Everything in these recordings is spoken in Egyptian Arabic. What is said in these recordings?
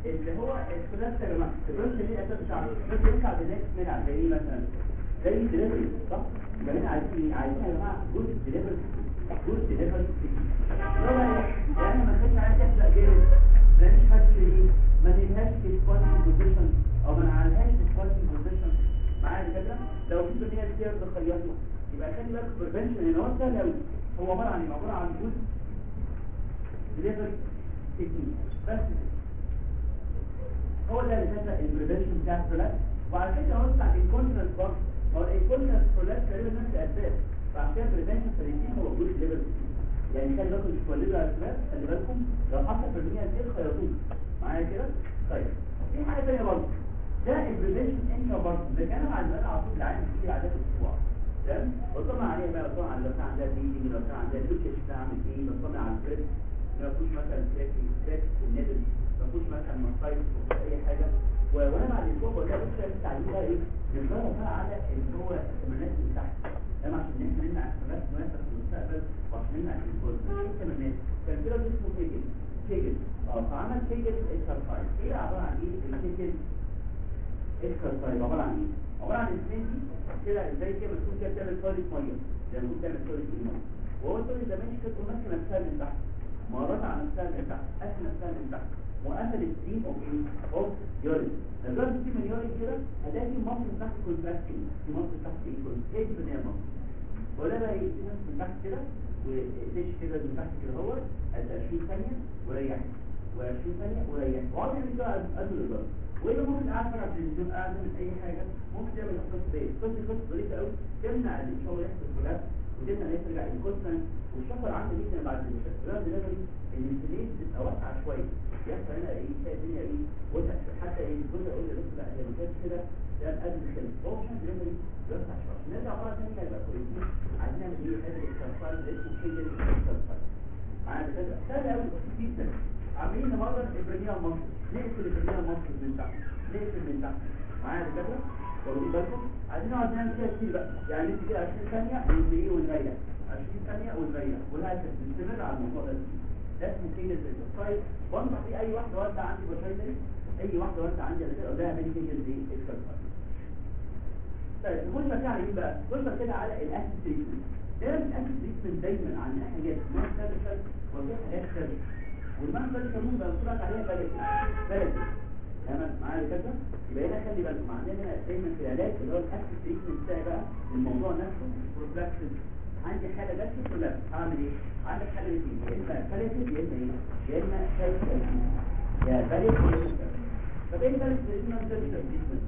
اللي هو الثلاث يا جماعه الرش دي اساس بتاع الرش ينفع بناس من على ايه مثلا زي دليفري صح يبقى هنا عايزين عايزين يا جماعه جزء دليفري جزء دليفري لو يعني ما كانش عايز يحلق جامد ما مش حد دي ما نلهاش في سكواتنج بوزيشن او ما نعلهاش في سكواتنج بوزيشن معايا كده لو في بنيه كتير تخيطها يبقى خلي بالك بريفنشن ان هو سهل قوي هو عباره عن ايه عباره عن جزء دليفري تكنيك بس هو ده اللي كان البريفنشن بتاع الفلاس وعلى فكره هو بتاع الكونتنس برضه هو الكونتنس فلاس تقريبا نفس الاساس فعشان كده البريفنشن فريقين هو جزء ليفل يعني كان لكم مش تولدوا على الفلاس خلي بالكم لو حصل في الدنيا كتير خيطوه معايا كده طيب في حاجه ثانيه برضه ده البريفنشن انترا برضه ده كان مع المرأة على طول العام في عادات الاسبوع تمام بطمع عليها بقى بطمع على لو كان عندها بيدي لو كان عندها لوكش بتاع عامل ايه بطمع على الفريد ما فيهوش مثلا كراك كراك في النبل ما فيهوش مثلا مصايب ما فيهوش اي حاجه و- وانا بعد الاسبوع بقول لها بص يا بنت عليه بقى ايه نتدرب بقى على اللي هو التمرينات اللي تحت ده عشان احنا نمنع احتمالات مناسبه في المستقبل وعشان نمنع الكل ايه التمرينات كان كده اسمه كيجل كيجل اه فعمل كيجل اكسرسايز ايه عباره عن ايه الكيجل اكسرسايز عباره عن ايه عباره عن الاثنين دي كده زي كده بتكون كده بتعمل سوليد ميه زي ما بتعمل سوليد الميه وهو السوليد ده ماشي كده ماسكه نفسها من تحت مرات على نفسها من تحت قاسم نفسها من تحت وقفل الستريم اوف ايه اوف يورين لو جربت تجيب من يورين كده هتلاقي في مصر تحت كونتراكشن في مصر تحت ايه ايه دي بنيه مصر ولا بقى ايه في ناس من تحت كده وديش كده من تحت كده هو قد 20 ثانيه وريح و20 ثانيه وريح وقعد يعمل بقى قبل الضغط وايه ممكن قاعد على التلفزيون قاعد من اي حاجه ممكن تعمل القصه دي قصه قصه ظريفه قوي تمنع ان شاء الله يحصل فلات وتمنع ان يرجع الكونستنت والشفر عنده جدا بعد الفلات دليفري ان الفليت بتبقى واسعه شويه يحصل هنا ايه تلاقي الدنيا ايه وسع حتى ايه الجزء يقول لي لا هي ما كانتش كده ده قبل كده هو مش دليفري بيوسع شويه نرجع مره ثانيه يبقى كويسين عايزين نعمل ايه هذا الاكسرسايز اللي اسمه كيجل اكسرسايز معانا كده سهل قوي جدا عاملين مره البريمير مصر نقفل البريمير مصر من تحت نقفل من تحت معايا كده واخدين بالكم عايزين نقعد نعمل كده كتير بقى يعني انت كده 20 ثانيه ونبتدي ونريح 20 ثانيه ونريح وهكذا نستمر على الموضوع ده ده اسمه كيجل اكسرسايز بنصح بيه اي واحده والده عندي بشايري اي واحده والده عندي على كده اقول لها اعملي كيجل دي اكسرسايز طيب نخش بقى على ايه بقى نخش كده على الاسيد تريتمنت دايما الاسيد تريتمنت دايما عن حاجات ما ثابته وفي حاجات ثابته والمنظر اللي كمان بنقول عليها بلد بلد تمام معايا كده يبقى هنا خلي بالكم عندنا دايما في العلاج اللي هو الاكسس تريتمنت بتاعي بقى الموضوع نفسه بروفلاكسس عندي حاله بس كلها هعمل ايه عندك حاله الاثنين يا اما باليتيف يا اما ايه يا اما هيلث يا باليتيف يا اما طب ايه باليتيف تريتمنت تريتمنت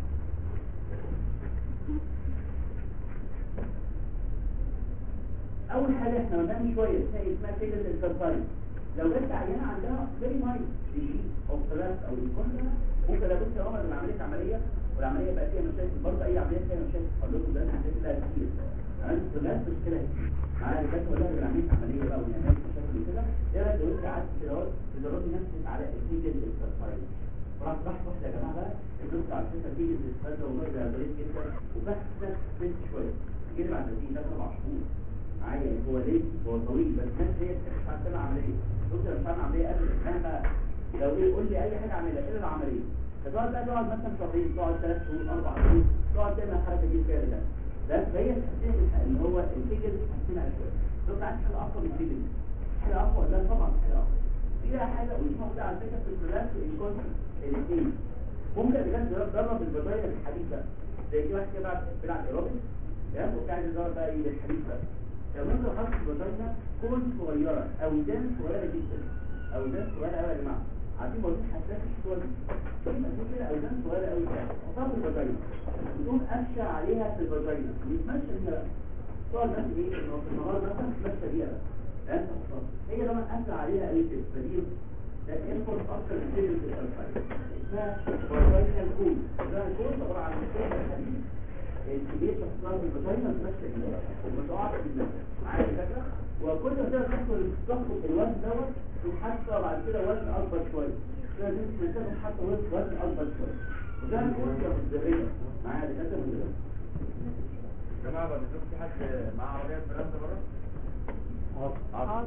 اول حاجه احنا قلنا من شويه اسمها اسمها كده الانترفايز لو جت عينه عندها فيري مايل ديزيز او ثلاث او الكونترا ممكن لو كنت عمر من عمليه عمليه والعمليه بقى فيها مشاكل برضه اي عمليه فيها مشاكل اقول لكم ده عندنا لها كتير عندي ثلاث مشكله معايا الجت ولا بالعمليه عمليه بقى ونعمل مشاكل وكده ايه رايك لو انت قعدت كده اهو تدربي نفسك على الكيجل الانترفايز راح راح راح يا جماعه بقى النص على فكره كيجل الانترفايز ده والله ده ظريف جدا وبس بس بس شويه كده بعد ده سبع شهور معايا هو ليه هو طويل بس الناس هي بتخش على السنه عمليه دكتور مش عامل عمليه قبل مهما لو ايه قول لي اي حاجه اعملها الا العمليه فتقعد بقى تقعد مثلا شهرين تقعد ثلاث شهور اربع شهور تقعد تعمل الحركه دي كده ده ده فهي تحسين اللي هو الفيجر تحسينها شويه دكتور عايز حاجه اقوى من الفيجر حاجه اقوى لا طبعا حاجه اقوى دي بقى حاجه ودي موجوده على فكره في الكلاس والانكونت الاثنين ممكن بجد تدرب البدايه الحديد بقى زي كده واحد كده بيلعب بيلعب ايروبيك تمام وبتاع يدرب بقى ايه الحديد بقى لو انت حاطط الفاجينا كون صغيره اوزان صغيره جدا اوزان صغيره قوي يا جماعه عارفين موجود حساس الصور دي في كده اوزان صغيره قوي حطها في الفاجينا تقوم قفشه عليها في الفاجينا يتمشى بيها بقى تقعد بس ايه انه في النهار مثلا تتمشى بيها بقى انت حطها هي طبعا قفشه عليها قوي كده فدي ده انفورس اكتر من كده في الفاجينا اسمها فاجينا الكول ده الكول عباره عن مكان حديد الكبير تحصل في الفاجينا تمشى بيها ومتقعد في المسجد معايا الفكره وكل ما تقدر تحصل تخطط الوزن دوت وحتى بعد كده وزن اكبر شويه لازم تنتبه حتى وزن وزن اكبر شويه وده نقول في الذريه معايا الفكره من جماعة بعد كده في حد معاه عربية في الكلام ده بره؟ هو عاطف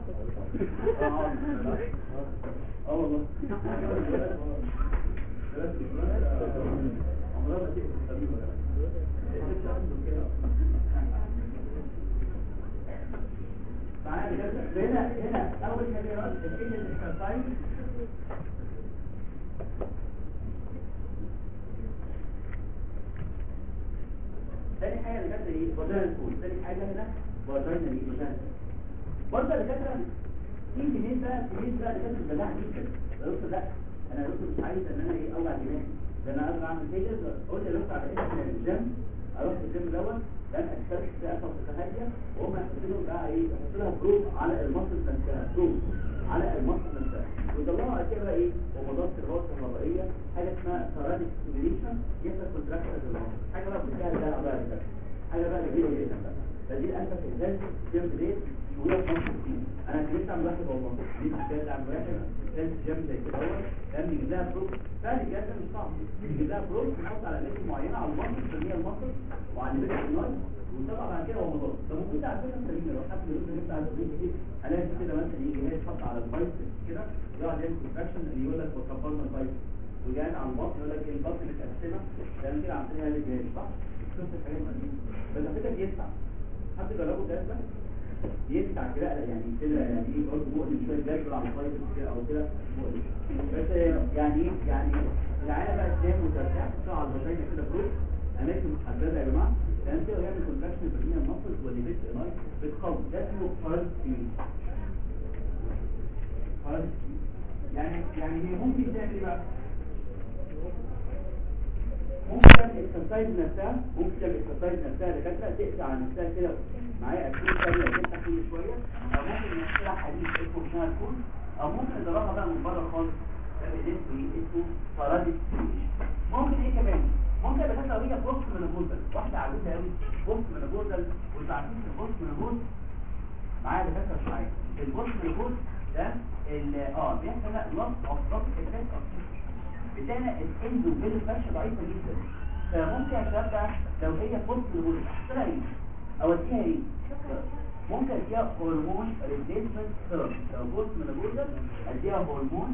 اه والله عمرها ما تيجي الطبيب معايا بجد هنا هنا اول حاجه بقى تفكير الاكسرسايز تاني حاجه اللي كانت ايه فاجينال فول تاني حاجه هنا فاجينال ايه فاجينال برضه اللي كانت في جنين بقى جنين بقى اللي كانت بلاها جدا قلت لا انا قلت مش عايز ان انا ايه اوجع دماغي ده انا اقدر اعمل كده قلت رحت على ايه الجيم اروح الجيم دوت لان اكتشفت في اثر تهيئ وهم يحطوا لهم بقى ايه يحطوا لها بروف على المصل نفسها بروف على المصل نفسها ويطلعوا على كده بقى ايه ومضاد الراس الكهربائيه حاجه اسمها سيراديك ستيميليشن يحصل كونتراكشن للمصل حاجه بقى بتساعد ده على كده حاجه بقى جميله جدا بقى فدي الانفس الجاز جيم ديت شويه في مصر كتير انا كنت اعمل واحد والله دي محتاج اعمل واحد كان جيم زي كده اهو كان بيجيب لها بروف سهل جدا مش صعب بيجيب لها بروف بيحط على اماكن معينه على المصل تسميها المصل وعلى بيت النار وطبعا بعد كده هو مضاد ده ممكن على فكره تسميه لو حد يقول لي بتاع البريك دي هلاقي كده مثلا يجي هنا يحط على البايس كده يقعد يعمل كونتراكشن اللي يقول لك وكبرنا البايس وجاي على البطن يقول لك ايه البطن متقسمه ده كده عاملينها للجهاز صح؟ شفت الحاجات دي بس على فكره بيدفع حد جربه ده بقى يدفع كده يعني كده يعني ايه برضه مؤلم شويه جاز على البايس كده او كده مؤلم بس يعني ايه يعني العيله بقى تنام وترتاح تطلع على البشاير كده فوق اماكن محدده يا جماعه لان كده يعمل كونتراكشن بين المصل والليفت اناي بتقوي ده اسمه فارس فارس يعني يعني هي ممكن تعمل ايه بقى ممكن تعمل اكسرسايز نفسها ممكن تعمل اكسرسايز نفسها دكاتره تقطع على نفسها كده معايا 20 ثانيه تفتح كل شويه او ممكن نحطها حديد اسمه شنال كول او ممكن نضربها بقى من بره خالص ده اسمه ايه اسمه فراديس ممكن ايه كمان ممكن يبقى لو هي بوست من الجوزل واحده عجوزه قوي بوست من الجوزل وانتوا عارفين البوست من الجوز معايا دكاتره مش معايا البوست من الجوز ده اه بيحصل لوس اوف توك افكت اوف بتاعنا الاندو فيلو فاشل ضعيفه جدا فممكن يا شباب بقى لو هي بوست من الجوز احطها ايه او اديها ايه ممكن اديها هرمون ريبليسمنت ثيرابي لو بوست من الجوز اديها هرمون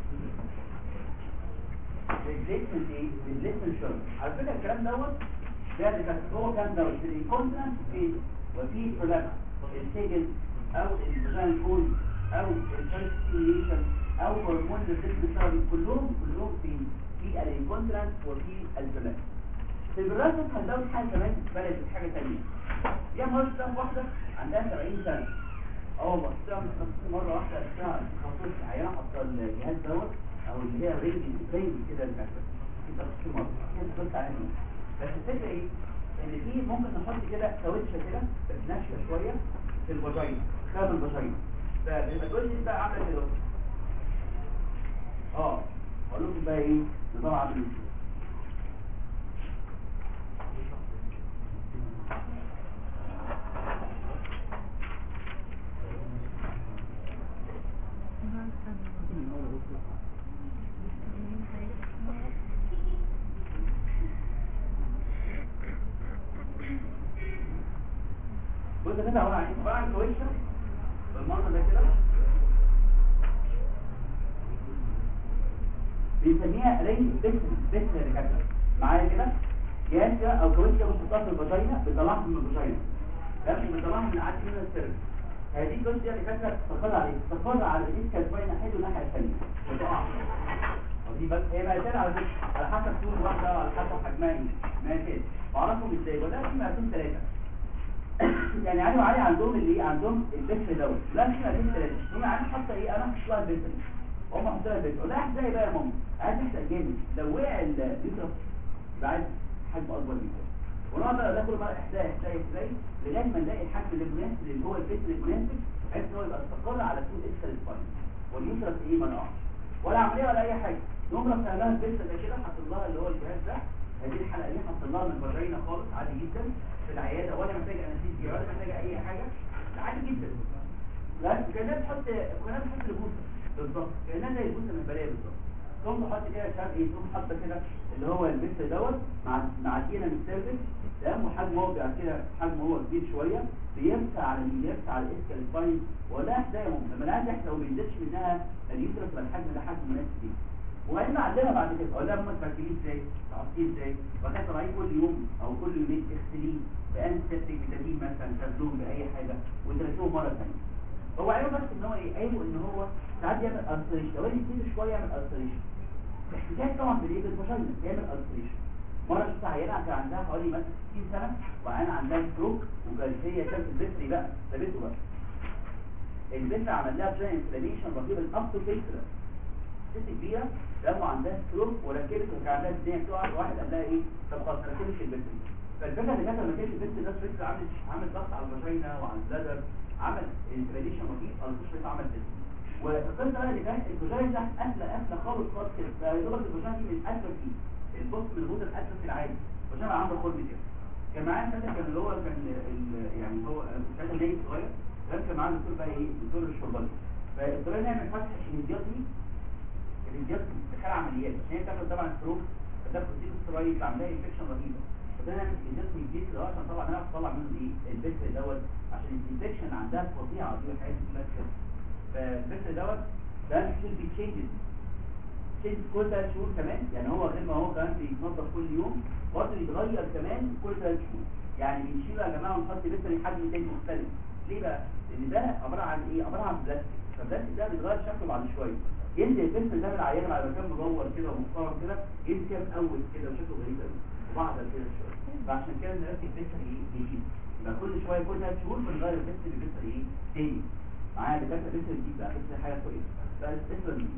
ريبليسمنت ايه ريبليسمنت شرب على فكره الكلام دوت ده اللي كان هو كان دوت في الكونتنت في وفي برولابس السجل او الفيجن كول او الفيرستيليشن او هرمون ريبليسمنت ثيرابي كلهم كلهم في في الانكونترانت وفي البرولابس في البرولابس كان دوت حاجه كمان بلد حاجه ثانيه يا مرة واحده عندها 70 سنه اه والله بتعمل مره واحده اسمها خطوط عيان حاطه الجهاز دوت او اللي هي رينج رينج كده المكتب انت بتصير مرة كده بتبص عليها بس الفكره ايه ان في ممكن نحط كده كاوتشه كده بس ناشفه شويه في الفاجينا خلف الفاجينا فبيبقى الكاوتشه بقى عامله كده اه اقول لكم بقى ايه نظام عامل ازاي بص كده عباره عن ايه عباره عن كويشه بالمنظر ده كده بنسميها رينج بس بس يا دكاتره معايا كده جهاز كده او كويشه بنحطها في الفاجينا بنطلعها من الفاجينا تمام بنطلعها من عادي من السيرف هذه الكويشه يا دكاتره تاخدها على ايه تاخدها على الايد الفاجينا ناحيه الناحيه الثانيه وتقع ودي بس هي مقاسات على فكره على حسب طول الواحده وعلى حسب حجمها ايه مقاسات بعرفهم ازاي وده في مقاسين ثلاثه يعني عادي وعادي عندهم اللي عندهم البث دوت لا مش مقاسين ثلاثه هم عادي حاطه ايه انا حاطط لها البث هم حاطين لها البث ولا ازاي بقى يا ماما عايز تحرق جامد لو وقع اليوترس يبقى عايز حجم اكبر جدا ونقعد بقى ناكل بقى احداء احداء احداء لغايه ما نلاقي الحجم المناسب اللي هو البث المناسب بحيث ان هو يبقى استقر على طول اسفل السباين واليوترس ايه ما نقعش ولا عمليه ولا اي حاجه نقوم رافع لها البث ده كده حاطط لها اللي هو الجهاز ده هذه الحلقه دي حاطط لها من الفاجينا خالص عادي جدا في العياده ولا محتاجه انستيزيا ولا محتاجه اي حاجه عادي جدا لا كانها بتحط كانها بتحط البوسه بالظبط كانها زي البوسه من البلايه بالظبط تقوم تحط كده شاب ايه تقوم حاطه كده اللي هو البس دوت مع مع دينا من السيرفس تمام وحجمه هو بيبقى كده حجمه هو كبير شويه بيرفع على بيرفع على الاسكال سباين ولا احداهم لما العيال تحت لو ما بينزلش منها اليوترس يبقى الحجم ده حجم مناسب ليه وبعدين اعلمها بعد كده اقول لها ماما تركبيه ازاي تحطيه ازاي وبعد كده طلعيه كل يوم او كل يومين تغسليه بانسبتيك بتدين مثلا تبدون باي حاجه وتركبه مره ثانيه هو عيبه بس ان هو ايه عيبه ان هو ساعات يعمل التريشن لو انت كتير شويه يعمل التريشن احتياج طبعا بالايه بالفاجينا يعمل التريشن مره شفت عيانه كان عندها حوالي مثلا 60 سنه وعيانه عندها ستروك وكانت هي كانت البتري بقى ثابته بقى البتري عمل لها جاي انفلاميشن رهيب الاب تو فيكتور ست كبيره لما عندها ستروك وركبت وكان عندها الدنيا بتقع واحد قال لها ايه طب خلاص ركبت البتري فالفكره اللي كانت لما كانت البتري ده فكره عمل عمل ضغط على الفاجينا وعلى البلادر عمل انفلاميشن رهيب او مش عمل بتري والقصه بقى اللي كانت الفاجينا ده قافله قافله خالص خالص كده فيعتبر الفاجينا دي من اسفل فيه البص من الغدة الأسفل في العادي وشبه عنده خلق كده كان معاه ساعتها كان اللي هو كان ال- يعني هو ساعتها نايم صغير كان كان معاه الدكتور بقى ايه الدكتور الشربالي فالدكتور نعمل فتح الانجيوتمي الانجيوتمي دخل عمليات عشان هي بتاخد طبعا ستروك فتاخد كورتيكوستيرويد عندها انفكشن رهيبه فده نعمل الانجيوتمي جديد كده عشان طبعا نعرف نطلع منه ايه البكتر دوت عشان الانفكشن عندها فظيعه دي الحاجات دي كلها كده فالبكتر دوت ده should be changes change كل ثلاث شهور كمان يعني هو غير ما هو كمان بيتنظف كل يوم برضه يتغير كمان كل ثلاث شهور يعني بنشيله يا جماعه ونحط بيتر حجم تاني مختلف ليه بقى؟ لان ده عباره عن ايه؟ عباره عن بلاستيك فالبلاستيك ده بيتغير شكله بعد شويه ينزل البيتر ده من العيان بعد ما كان مدور كده ومحترم كده ينزل كده مقوس كده وشكله غريب قوي وبعضل كده شويه فعشان كده نركب بيتر ايه؟ جديد يبقى كل شويه كل ثلاث شهور بنغير البيتر ببيتر ايه؟ تاني معايا دكاتره بيتر جديد بقى بيتر حاجه كويسه بس اسمه جديد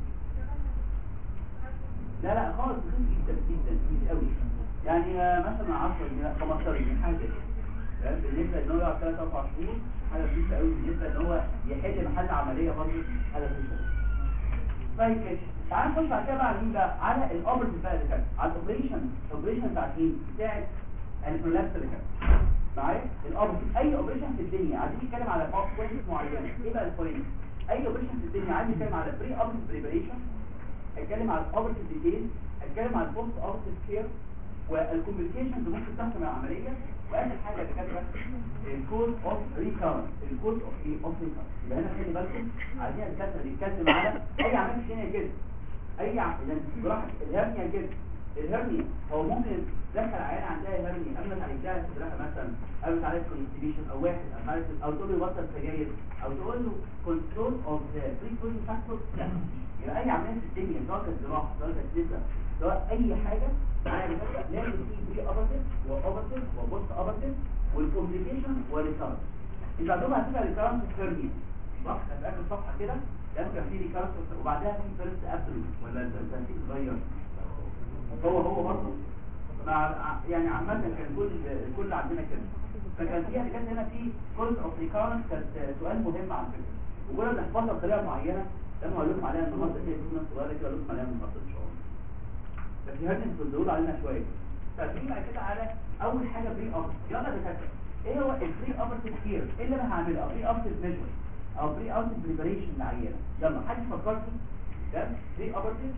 لا لا خالص رخيص جدا جدا رخيص قوي يعني آه، مثلا 10 جنيه 15 جنيه حاجه كده فاهم؟ بالنسبه ان هو يقعد 3 4 شهور حاجه رخيصه قوي بالنسبه ان هو يحل محل عمليه برضه حاجه رخيصه طيب كده تعال نخش بعد كده بقى على مين بقى على الاوبريشن بقى اللي كان على الاوبريشن الاوبريشن بتاعت مين بتاعت البرولابس اللي كان معايا الاوبريشن اي اوبريشن في الدنيا عايزين نتكلم على بوينت معينه ايه بقى البوينت اي اوبريشن في الدنيا عايز نتكلم على بري اوبريشن بريبريشن اتكلم على الاوبريتيف ديتيل اتكلم على البوست اوبريتيف كير والكوميونيكيشن اللي ممكن تحصل مع العمليه واخر حاجه اللي كاتبه الكود اوف ريكارنس الكود اوف ايه اوف ريكارنس يبقى هنا خلي بالكم عايزين الدكاتره بيتكلم على اي عمليه في الدنيا كده اي عمليه جراحه الهرنيا كده الهرنيا هو ممكن تدخل عيان عندها هرنيا قبل ما تعالجها تدخل مثلا قبل ما تعالج كونستيبيشن او واحد او تعالج او تقول له بطل سجاير او تقول له كنترول اوف ذا بري فاكتور لا يبقى اي عمليه في الدنيا سواء كانت جراحه سواء كانت لسه سواء اي حاجه معايا بفكر لازم في بري اوبرتيف واوبرتيف وبوست اوبرتيف والكومبليكيشن والريكارنس انت عندهم على فكره ريكارنس ثيرمي صح في اخر الصفحه كده لازم كان في ريكارنس وبعدها في فيرست ابريل ولا الترتيب اتغير هو هو برضه مع يعني عامه كان كل الكل عندنا كده فكان فيها كانت هنا في كورس اوف ريكارنس كانت سؤال مهم على فكره وجرد نحفظها بطريقه معينه لما هقول لكم عليها النهارده كده في ناس صغيره كده هقول لكم عليها النهارده ان شاء الله بس هذه بتدور علينا شويه فتيجي بعد كده على اول حاجه بري اوبر يلا يا دكاتره ايه هو البري اوبرتيف كير ايه اللي انا هعمله او بري اوبرتيف ميجر او بري اوبرتيف بريباريشن للعيانه يلا حد فكرتي تمام بري اوبرتيف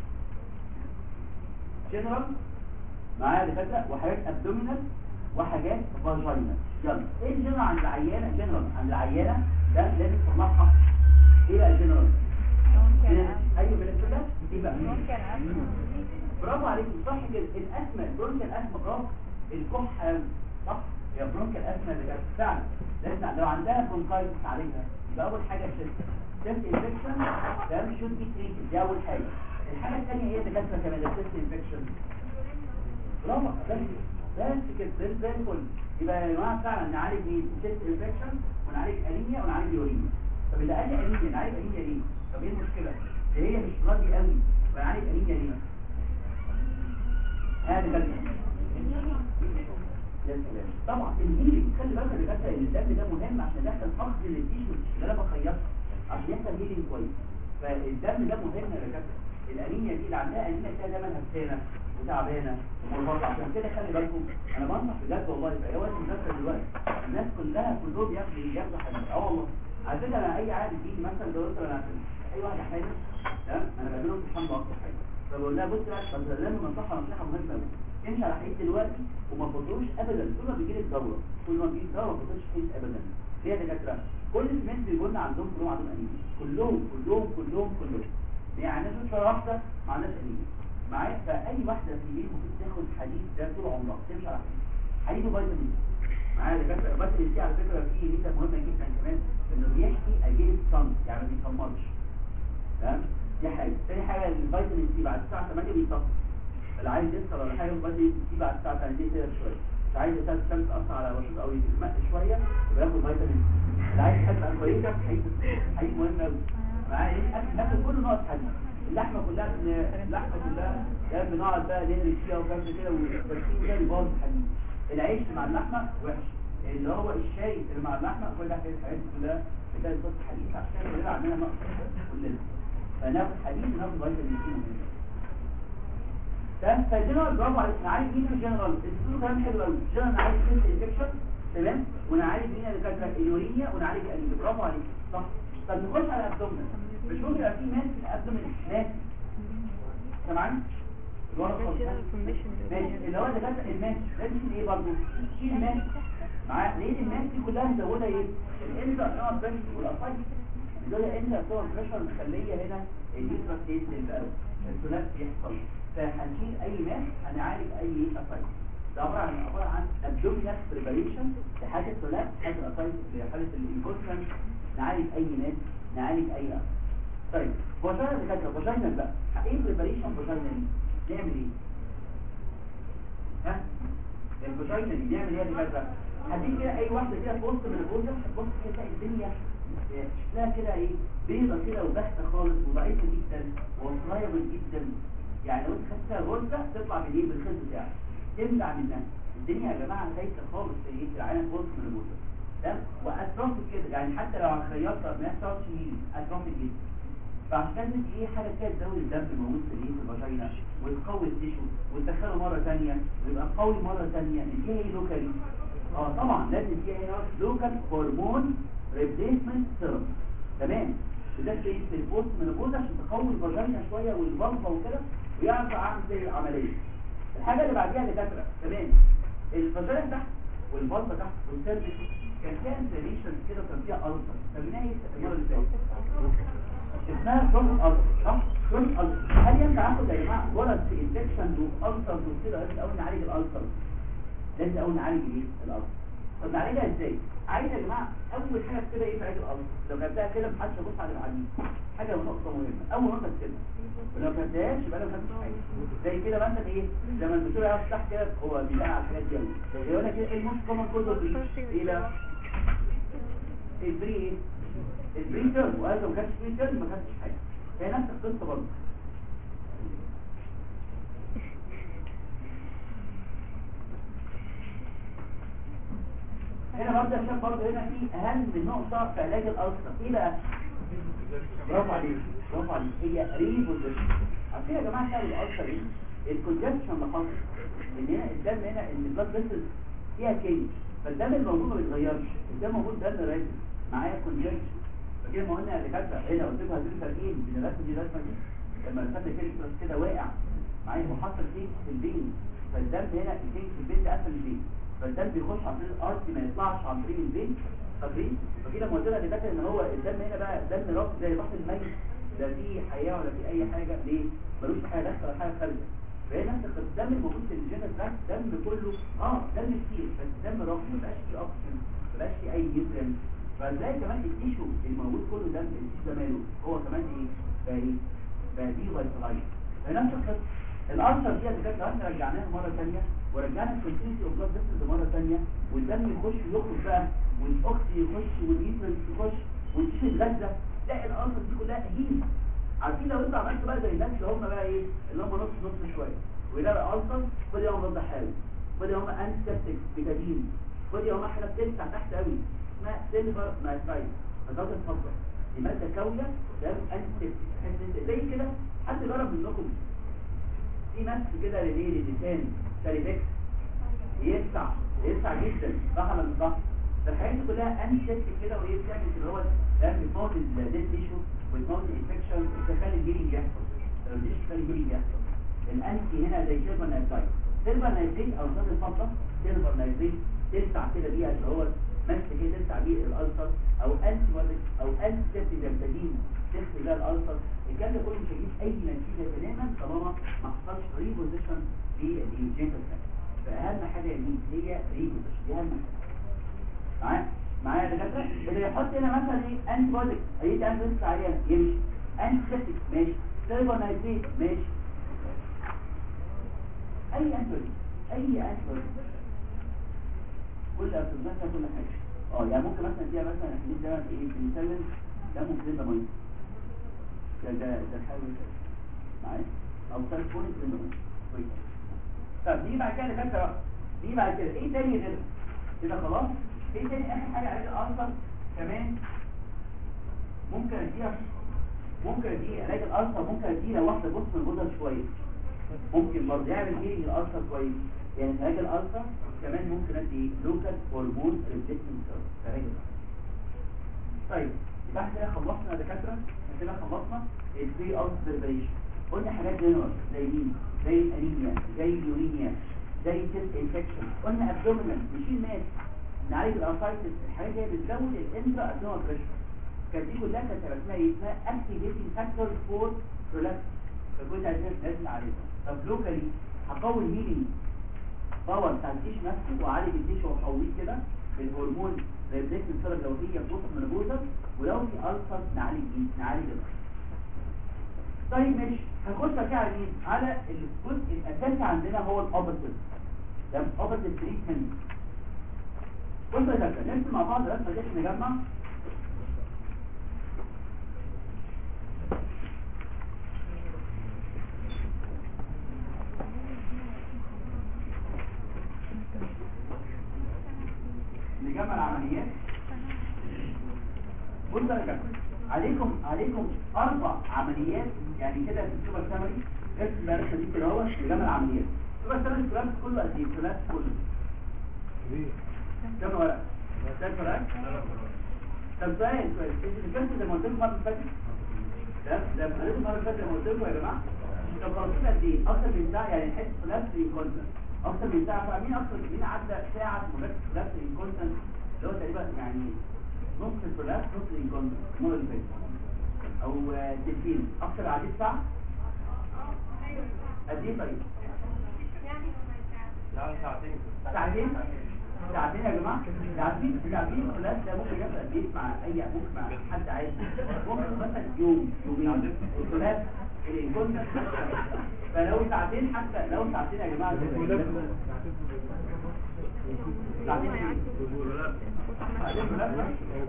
جنرال معايا دكاتره وحاجات ابدومينال وحاجات فاجينال يلا ايه الجنرال عند العيانه جنرال عند العيانه ده لازم تصنفها ايه بقى الجنرال ممكن ايوه بالنسبه لك ايه بقى ممكن أفهم برافو عليك صح كده الاسمى برونكال اسمى برافو الكح صح يا برونكال اسمى اللي كانت فعلا لازم لو عندها برونكايتس عليها يبقى اول حاجه الشيست شيست انفكشن ده شود بي تريتد دي اول حاجه الحاجه الثانيه هي دكاتره كمان الشيست انفكشن برافو بس بس كده زي زي الفل يبقى يا جماعه فعلا نعالج ايه الشيست انفكشن ونعالج انيميا ونعالج يوريميا طب اللي قال لي انيميا نعالج انيميا ليه طب ايه المشكله ده هي مش راضي قوي ونعالج انيميا ليه هذا كده يا سلام طبعا الهيلينج خلي بالك يا دكاتره ان الدم ده مهم عشان يحصل فقد للتيشو اللي انا بخيطها عشان يحصل هيلينج كويس فالدم ده مهم يا دكاتره الانيميا دي اللي عندها انيميا تلاقي دايما هفتانه وتعبانه ومرهقه عشان كده خلي بالكم انا بنصح بجد والله في اي وقت مذاكره دلوقتي الناس كلها كلهم بياخدوا بياخدوا حاجات اه والله على فكره انا اي عادي بيجي مثلا لو قلت انا اي واحد حامل تمام انا بعمله في الحمل اكتر حاجه فبقول لها بص بقى طب لما نصحها نصيحه مهمه قوي امشي على حديد دلوقتي وما تفضلوش ابدا طول ما بيجي لك دوره طول ما بيجي دوره ما تفضلش حديد ابدا ليه يا دكاتره كل الناس اللي قلنا عندهم كلهم عندهم انيميا كلهم كلهم كلهم كلهم يعني ناس شويه واحده مع ناس انيميا معايا فاي واحده في البيت المفروض تاخد حديد ده طول عمرها تمشي على حديد حديد وفيتامين معايا يا دكاتره فيتامين سي على فكره فيه ميزه مهمه جدا كمان انه بيحمي اجين الصن يعني ما بيسمرش تمام دي حاجه تاني حاجه الفيتامين سي بعد الساعه 8 بيطفي اللي عايز يسهر ولا حاجه الفيتامين سي بعد الساعه 8 كده شويه مش عايز الساعه 8 تاثر على رشيد او يتمق شويه يبقى ياخد فيتامين سي اللي عايز حاجه تبقى كويسه حديد حديد مهم قوي معايا ايه اكل اكل كله ناقص حديد اللحمه كلها اللحمه كلها يعني بنقعد بقى نهري فيها وكذا كده والتركيز ده بيبوظ الحديد العيش مع اللحمه وحش اللي هو الشاي اللي مع اللحمه كل حاجه الحاجات دي كلها بتاعت بص حديد عشان كده عندنا نقص كلنا فناخد حديد وناخد فيتامين سي مهم تمام فالجنرال برافو عليك نعالج مين في الجنرال الدكتور كلام حلو قوي الجنرال نعالج سيست انفكشن تمام ونعالج مين اللي كانت اليورينيا ونعالج الانيميا برافو عليك صح طب نخش على الابدومين مش ممكن يبقى في ماس في الابدومين ناس سامعين ماشي اللي هو ده كانت الماس ده مش ايه برضه شيل الماس معاه ليه الماس دي كلها مزوده ايه الانتر نوع بريشر والافايت دول انت صور بريشر مخليه هنا اليوترس ينزل بقى الثلاث بيحصل فهنشيل اي ماس هنعالج اي افايت ده عباره عن عباره عن ابدومينال بريباريشن لحاله الثلاث حاله الافايت لحاله الانكوسترنس نعالج اي ماس نعالج اي افايت طيب فاجينا دكاتره فاجينا بقى ايه بريباريشن فاجينا دي نعمل ايه ها الفاجينا دي نعمل ايه يا دكاتره هديك كده اي واحده كده في وسط من الجوزه هتبص كده تلاقي الدنيا شكلها كده ايه بيضه كده وبحته خالص وضعيفه جدا وصغيره جدا يعني لو انت خدتها غرزه تطلع من ايه بالخيط بتاعك تمنع منها الدنيا يا جماعه خايفه خالص في ايه في العالم في وسط من الجوزه تمام واتروفيك كده يعني حتى لو على خياطه ما تقعدش يمين اتروفيك جدا فعشان كده ايه حاجه كده تزود الدم موجود في الايه في الفاجينا وتقوي التيشو وتدخله مره ثانيه ويبقى قوي مره ثانيه نديها ايه لوكالي اه طبعا لازم نديها هنا لوكال هرمون ريبليسمنت ثيرابي تمام وده في في البوست من الجوز عشان تقوي الفاجينا شويه والبلطه وكده ويعرف اعمل زي العمليه الحاجه اللي بعديها دكاتره تمام الفاجينا تحت والبلطه تحت والسيرفكس كان فيها انفلاميشن كده وكان فيها ألسر سميناها ايه المره اللي فاتت اسمها كرون ألسر صح كرون ألسر هل ينفع اخد يا جماعه ولد في انفكشن وألسر وكده لازم الاول نعالج الألسر لازم الاول نعالج ايه الألسر طب نعالجها ازاي عايز يا جماعه اول حاجه كده ايه في علاج الألسر لو كتبتها كده محدش يبص على العديد حاجه نقطه مهمه اول نقطه كده ولو ما كتبتهاش يبقى انا ما خدتش حاجه زي كده مثلا ايه لما الدكتور يقف تحت كده هو بيلاقي على الحاجات دي قوي يقول لك ايه الموست كومن كوز اوف ايه بقى البري ايه البري تيرم وقال لو ما كانش بري تيرم ما خدتش حاجه هي نفس القصه برضه هنا برضه عشان برضه هنا في اهم نقطه في علاج الالسر ايه بقى برافو عليك برافو عليك هي ريبوزيشن عارفين يا جماعه سبب الالسر ايه الكونجكشن اللي حصل ان هنا الدم هنا ان البلاد فيسلز فيها كينج فالدم الموجود ما بيتغيرش الدم موجود دم راكب معايا كونجكشن فكده ما قلنا يا دكاتره هنا قلت لكم هتبقى فرقين بين الرسمه دي والرسمه دي لما رسمت كيركترس كده واقع معايا وحصل كينج في البين فالدم هنا الكينج في البين ده قفل البين فالدم بيخش عن طريق الارض ما يطلعش عن طريق البين فاكرين فكده لما قلت لها دكاتره ان هو الدم هنا بقى دم راسي زي بحر الميت لا فيه حياه ولا فيه اي حاجه ليه ملوش حاجه داخله ولا حاجه خارجه فهي نفس الدم الموجود في الجينس ده دم كله اه دم كتير بس دم راسي ما بقاش فيه اكسجين ما بقاش فيه اي نيوترينت فازاي كمان التيشو الموجود كله دم التيشو ده ماله هو كمان ايه بقى ايه بقى دي فيتالايز فنفس القصه الالسر دي اللي احنا رجعناها مره ثانيه ورجعنا الكونتينيتي اوف بلاد فيسلز مره ثانيه والدم يخش ويخرج بقى والاكسي يخش والنيوترينت يخش والتيشو يتغذى تلاقي الالسر دي كلها هيم عارفين لو انت عملت بقى زي الناس اللي هم بقى ايه اللي هم نص نص شويه ويلاقي الالسر خد يوم ضد حاوي خد يوم انسبتك بتادين خد يوم احنا بتلسع تحت قوي اسمها سيلفر نايترايت فضلت تفضل دي ماده كاويه تمام انسبتك زي كده حد جرب منكم في ماسك كده للايه للسان ساليبكس يسع يسع جدا صح ولا مش صح فالحاجات دي كلها انسبتك كده وهي بتعمل اللي هو ده بتموت الديد تيشو وتموت الانفكشن وتخلي الجيلينج يحصل لو مش تخلي الجيلينج يحصل الانتي هنا زي سيلفر نايتريت سيلفر نايتريت او زاد الفضه سيلفر نايتريت تلسع كده بيها اللي هو ماسك كده تلسع بيه الالسر او انتي بايوتيك او انتي سيبتي بنتادين تلسع بيها الالسر الكلام ده كله مش هيجيب اي نتيجه تماما طالما ما حصلش ريبوزيشن للجينيتال فاهم حاجه يمين هي ريبوزيشن دي اهم حاجه معايا معايا يا دكاتره اللي يحط هنا مثلا ايه انتي بايوتيك اي انتي بايوتيك عيان يمشي انتي سيبتيك ماشي سيلفر نايتريت ماشي اي انتي اي انتي كل افرازات كل حاجه اه يعني ممكن مثلا فيها مثلا احنا ده ايه بنسلم ده ممكن ده ميه ده ده ده الحاجه معايا او تليفونك ده ميه كويس طب دي بعد كده دكاتره دي بعد كده ايه تاني غير كده خلاص ايه تاني اخر حاجه علاج الالسر كمان ممكن اديها ممكن ادي علاج الالسر ممكن اديها واحده بص من الجدر شويه ممكن برضه يعمل هيلينج الالسر كويس يعني علاج الالسر كمان ممكن ادي لوكال هرمون ريبليسمنت علاج طيب يبقى احنا كده خلصنا يا دكاتره احنا كده خلصنا البري اوت بريبريشن قلنا حاجات جنرال زي مين زي الانيميا زي اليورينيا زي تيست انفكشن قلنا ابدومينال نشيل ناس نعالج الارثرايتس الحاجات دي بتزود الانترا ابدومينال بريشر كانت دي كلها كانت اسمها ايه اسمها اكتيفيتنج فاكتور فور برولابس فكنت عايزين لازم نعالجها طب لوكالي هقوي الهيلينج باور بتاع التيش نفسه واعالج التيش واقويه كده بالهرمون ريبليسمنت ثيرابي لو هي بوست منبوذه ولو في الفا نعالج ايه نعالج الألسر. طيب ماشي هنخش بقى على مين على الجزء الاساسي عندنا هو الاوبرتيف ده الاوبرتيف تريتمنت بصوا يا دكتور نرسم مع بعض رسمه كده نجمع نجمع العمليات بصوا يا دكتور عليكم عليكم اربع عمليات يعني كده في السوبر سامري اسم الرسمه دي كده هو نجمع العمليات السوبر سامري الكلام كله قد ايه الكلام كله كم ورق كم ورق طب سؤال سؤال الكلام زي ما قلت لكم المره اللي فاتت ده ده قلت المره اللي فاتت لما قلت لكم يا جماعه طب خلصنا قد ايه اكتر من ساعه يعني الحته فلاس انكونتنت اكتر من ساعه فمين اكتر مين عدى ساعه مدرس فلاس انكونتنت اللي هو تقريبا يعني نص الفلاس نص الانكونتنت المره اللي فاتت او تلفين اكتر عديد ساعه قد ايه طيب يعني ساعتين ساعتين ساعتين يا جماعه ساعتين ساعتين خلاص ده ممكن يبقى قد ايه مع اي ممكن مع حد عايز ممكن مثلا يوم يومين الثلاث الكونتاكت فلو ساعتين حتى لو ساعتين يا جماعه ده ساعتين ايه؟ ساعتين ثلاثة؟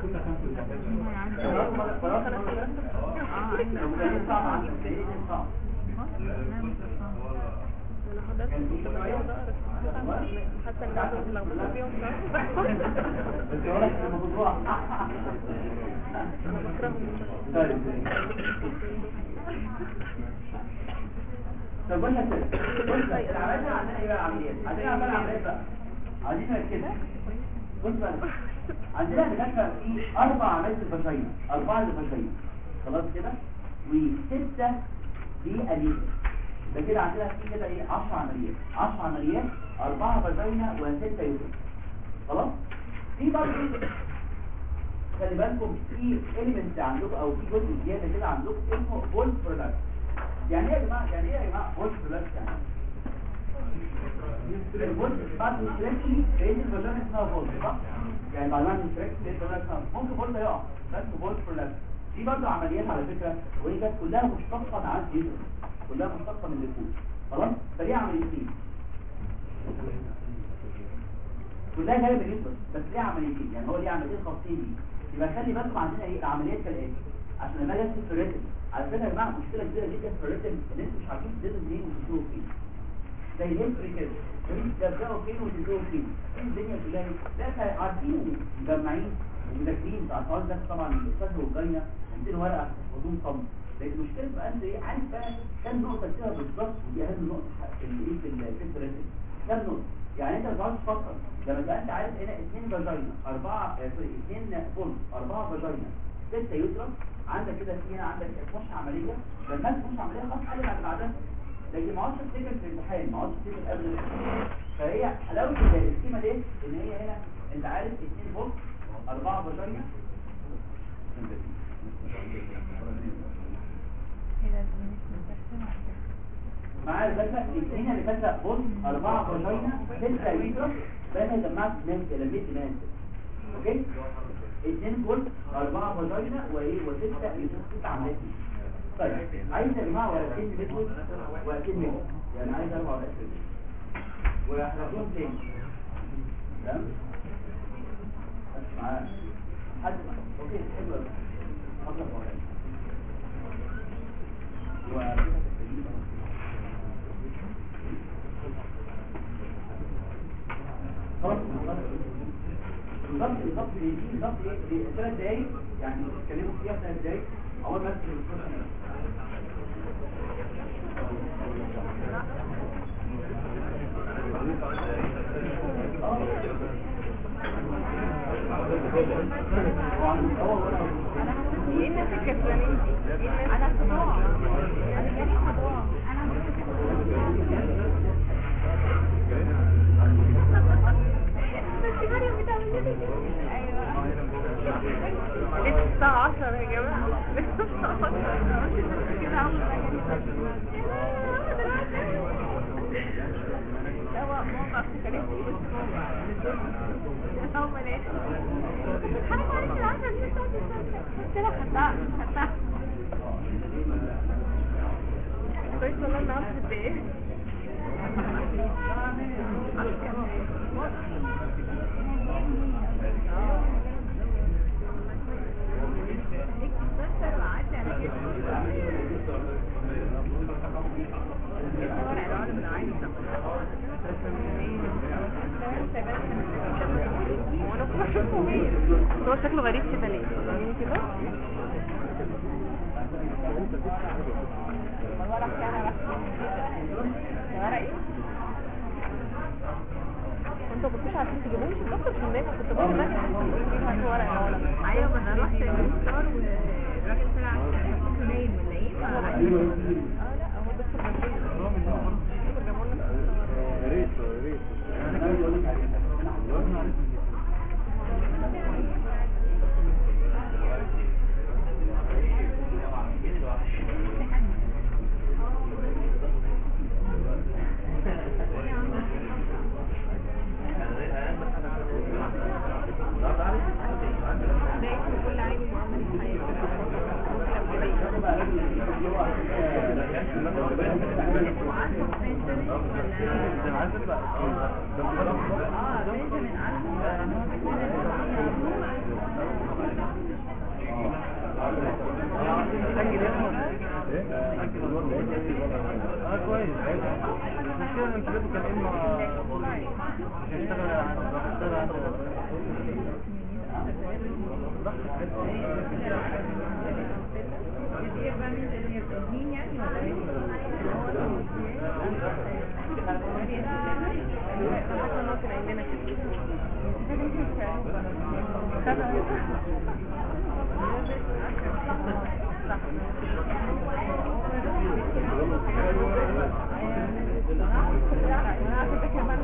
خلاص مرة- خلاص مرة ثلاثة؟ لو كان صعب عندك ده ايه صعب كان في شوية حتى الناس لو فيهم بس هو لك الموضوع طيب طب بص يا سيدي بص بقى، العمليات عندنا ايه بقى عمليات عندنا بقى عمليات بقى عايزين نركز بص بقى عندنا دكاتره في اربع عمليات البشريه اربعه للبشريه خلاص كده وسته للاليف ده كده عندنا في كده ايه 10 عمليات 10 عمليات اربعه فاجينا وسته يوتر خلاص في برضه خلي بالكم في اليمنت عندكم او في جزء زياده كده عندكم اسمه فول برودكت يعني ايه يا جماعه يعني ايه يا جماعه فول برودكت يعني الفول بعد الشريكي لان الفاجينا اسمها فول صح يعني بعد ما الشريكي لان الفاجينا اسمها فول. ممكن فول ده يقع بس فول برودكت في برضه عمليات على فكره وهي كانت كلها مشتقه عن الجسم كلها مشتقه من الفول خلاص فدي عمليتين كلها جايه من الجسم بس ليه عمليتين يعني هو ليه عمليتين خاصين بيه يبقى خلي بالكم عندنا ايه العمليات كالاتي عشان لما اجي اكتب في الريتم على فكره يا جماعه مشكله كبيره جدا في الريتم ان انتوا مش عارفين تدرسوا منين وتنتهوا فين زي الهيستوري كده تمام تبداوا فين وتنتهوا فين ايه الدنيا كلها لا احنا عارفين ومجمعين ومذاكرين بتاع الحوار ده طبعا الاستاذ والجايه عندنا ورقه بدون صم لكن المشكله بقى انت ايه عارف بقى كام نقطه كده بالظبط ودي اهم نقطه في الايه في ال- في الريتم كام نقطه يعني انت ما تقعدش تفكر لما تبقى انت عارف هنا اثنين فاجينا اربعه آه، سوري اثنين فول اربعه فاجينا سته يوترس عندك كده في هنا عندك 12 عمليه لما 12 عمليه خلاص حل بعد بعدها لكن ما عادش تفتكر في الامتحان ما عادش تفتكر قبل الامتحان فهي حلاوه السكيمه دي ان هي هنا انت عارف 2 بوكس 4 فاجينا معايا الفكره الاثنين اللي فاتت بص 4 فاجينا 6 يوترس فانا جمعت ناس لميت ناس اوكي اثنين جولد أربعة فاجينا وإيه وستة يوترس ستة عمليات طيب عايز يا جماعة ورقتين متر ورقتين متر يعني عايز أربع ورقات متر وهحطهم تاني تمام بس معايا حد اوكي حلو قوي اطلق ورقات و خلاص بالظبط بالظبط دي بالظبط ايه دي ثلاث دقايق يعني اتكلموا فيها ثلاث دقايق اول ما ادخل الكورس ايه الناس الكسلانين دي؟ انا صداع انا جالي صداع انا بس مريم بتعمل لي ايوه لسه الساعة 10 يا جماعة لسه الساعة 10 كده عاملة سواء موقع سكرتي أو ملاك حرام عليك العشرة دي قلت لها خدتها خدتها كويس والله ان عارفة قد ايه هو شكله غريب كده ليه؟ يعني كده؟ الورق كان الورق ايه؟ انتوا كنتوش عارفين تجيبوه مش الدكتور كان دايما كنت بقول لك هاتوا ورق يا ولد ايوه ما انا رحت المستشفى والراجل طلع شكله نايم ولا ايه اه لا هو الدكتور كان فين؟ الدكتور جابوا لنا يا ريت يا ريت باقي كل عين وعمل اه بنجامين عارفه ان هو اه كويس المشكلة ان كليته كان اما مش هيشتغل عن هيشتغل عن ايه بقى مين اللي هي مين يعني ولا ايه؟ حاسه ان هو كان قايل لنا كده صح انا كنت كمان